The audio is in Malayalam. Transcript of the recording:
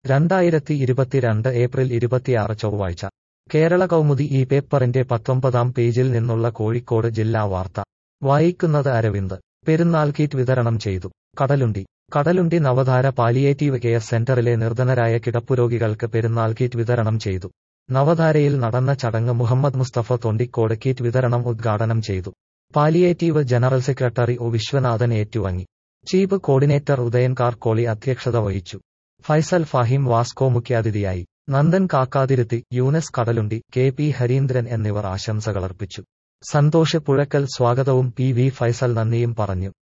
രണ്ടായിരത്തി ഇരുപത്തിരണ്ട് ഏപ്രിൽ ഇരുപത്തിയാറ് ചൊവ്വാഴ്ച കേരള കൗമുദി ഈ പേപ്പറിന്റെ പത്തൊമ്പതാം പേജിൽ നിന്നുള്ള കോഴിക്കോട് ജില്ലാ വാർത്ത വായിക്കുന്നത് അരവിന്ദ് പെരുന്നാൾ കിറ്റ് വിതരണം ചെയ്തു കടലുണ്ടി കടലുണ്ടി നവധാര പാലിയേറ്റീവ് കെയർ സെന്ററിലെ നിർധനരായ കിടപ്പുരോഗികൾക്ക് പെരുന്നാൾ കിറ്റ് വിതരണം ചെയ്തു നവധാരയിൽ നടന്ന ചടങ്ങ് മുഹമ്മദ് മുസ്തഫ തൊണ്ടിക്കോട് കിറ്റ് വിതരണം ഉദ്ഘാടനം ചെയ്തു palliative general secretary O Viswanathan ഏറ്റുവാങ്ങി ചീഫ് കോർഡിനേറ്റർ ഉദയൻ കാർക്കോളി അധ്യക്ഷത വഹിച്ചു ഫൈസൽ ഫാഹിം വാസ്കോ മുഖ്യാതിഥിയായി നന്ദൻ കാക്കാതിരുത്തി യൂനസ് കടലുണ്ടി കെ പി ഹരീന്ദ്രൻ എന്നിവർ ആശംസകളർപ്പിച്ചു സന്തോഷ് പുഴക്കൽ സ്വാഗതവും പി വി ഫൈസൽ നന്ദിയും പറഞ്ഞു